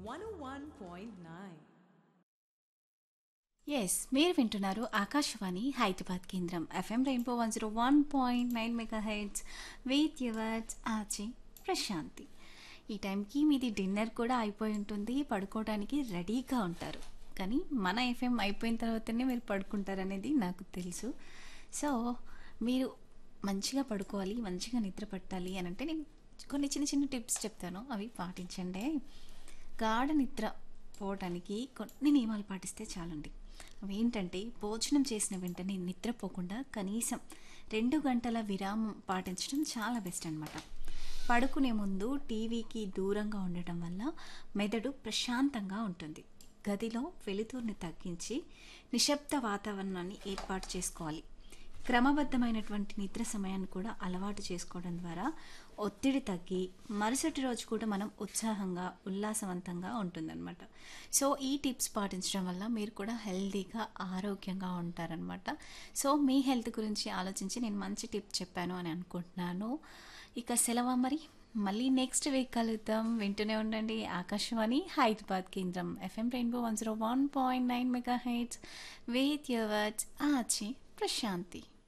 101.9. Yes మీరు వింటున్నారు ఆకాశవాణి హైదరాబాద్ కేంద్రం FM rainbow one zero one point nine mega hits with yours Achi Prashanthi ఈ టైంకి మీది డిన్నర్ కూడా అయిపోయి ఉంటుంది పడుకోవడానికి రెడీగా ఉంటారు కానీ మన ఎఫ్ఎం అయిపోయిన తర్వాతనే మీరు పడుకుంటారనేది నాకు తెలుసు సో మీరు మంచిగా పడుకోవాలి మంచిగా నిద్ర పట్టాలి అని అంటే నేను కొన్ని చిన్న చిన్న టిప్స్ చెప్తాను అవి పాటించండి గాఢ నిద్ర పోవడానికి కొన్ని నియమాలు పాటిస్తే చాలండి అవి ఏంటంటే భోజనం చేసిన వెంటనే నిద్రపోకుండా కనీసం రెండు గంటల విరామం పాటించడం చాలా బెస్ట్ అనమాట పడుకునే ముందు టీవీకి దూరంగా ఉండటం వల్ల మెదడు ప్రశాంతంగా ఉంటుంది గదిలో వెలుతురుని తగ్గించి నిశ్శబ్ద వాతావరణాన్ని ఏర్పాటు చేసుకోవాలి క్రమబద్ధమైనటువంటి నిద్ర సమయాన్ని కూడా అలవాటు చేసుకోవడం ద్వారా ఒత్తిడి తగ్గి మరుసటి రోజు కూడా మనం ఉత్సాహంగా ఉల్లాసవంతంగా ఉంటుందన్నమాట సో ఈ టిప్స్ పాటించడం వల్ల మీరు కూడా హెల్తీగా ఆరోగ్యంగా ఉంటారనమాట సో మీ హెల్త్ గురించి ఆలోచించి నేను మంచి టిప్ చెప్పాను అని అనుకుంటున్నాను ఇక సెలవు మరి మళ్ళీ నెక్స్ట్ వీక్ కలుద్దాం వింటూనే ఉండండి ఆకాశవాణి హైదరాబాద్ కేంద్రం FM rainbow one zero one point nine mega hits with yours Achi Prashanti